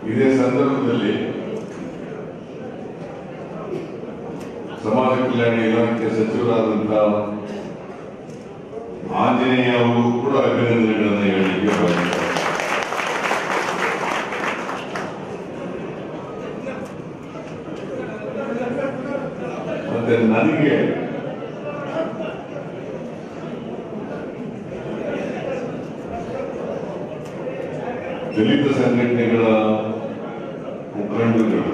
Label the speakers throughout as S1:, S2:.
S1: ಇದೇ ಸಂದರ್ಭದಲ್ಲಿ ಸಮಾಜ ಕಲ್ಯಾಣ ಇಲಾಖೆ ಸಚಿವರಾದಂತಹ ಆಂಜನೇಯ ಅವರು ಕೂಡ ಅಭಿನಂದನೆಗಳನ್ನು ಹೇಳಲಿಕ್ಕೆ ಬಯಸ್ತಾರೆ ಮತ್ತೆ ನನಗೆ ದಲಿತ ಸಂಘಟನೆಗಳ ಮುಖಂಡರುಗಳು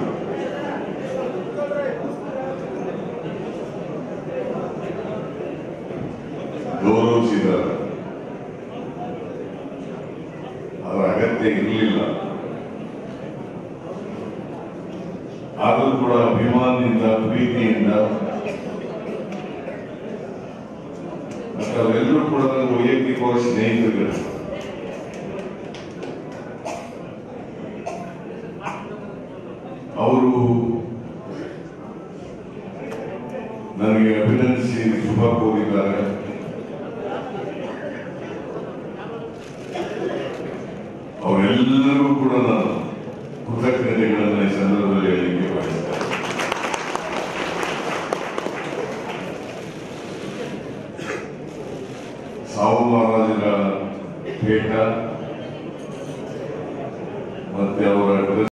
S1: ಗೌರವಿಸಿದ್ದಾರೆ ಅದರ ಅಗತ್ಯ ಇರಲಿಲ್ಲ ಆದರೂ ಕೂಡ ಅಭಿಮಾನದಿಂದ ಪ್ರೀತಿಯಿಂದ ಮತ್ತು ಅವರೆಲ್ಲರೂ ಕೂಡ ನನಗೆ ವೈಯಕ್ತಿಕವಾಗಿ ಸ್ನೇಹಿತರುಗಳು ಅವರು ನನಗೆ ಅಭಿನಂದಿಸಿ ಶುಭ ಕೋರಿದ್ದಾರೆ ಅವರೆಲ್ಲರಿಗೂ ಕೂಡ ನಾನು ಕೃತಜ್ಞತೆಗಳನ್ನು ಈ ಸಂದರ್ಭದಲ್ಲಿ ಹೇಳಲಿಕ್ಕೆ ಬಯಸ್ತೇನೆ ಸಾವು ಮಹಾರಾಜರ ಪೇಟ ಮತ್ತೆ ಅವರ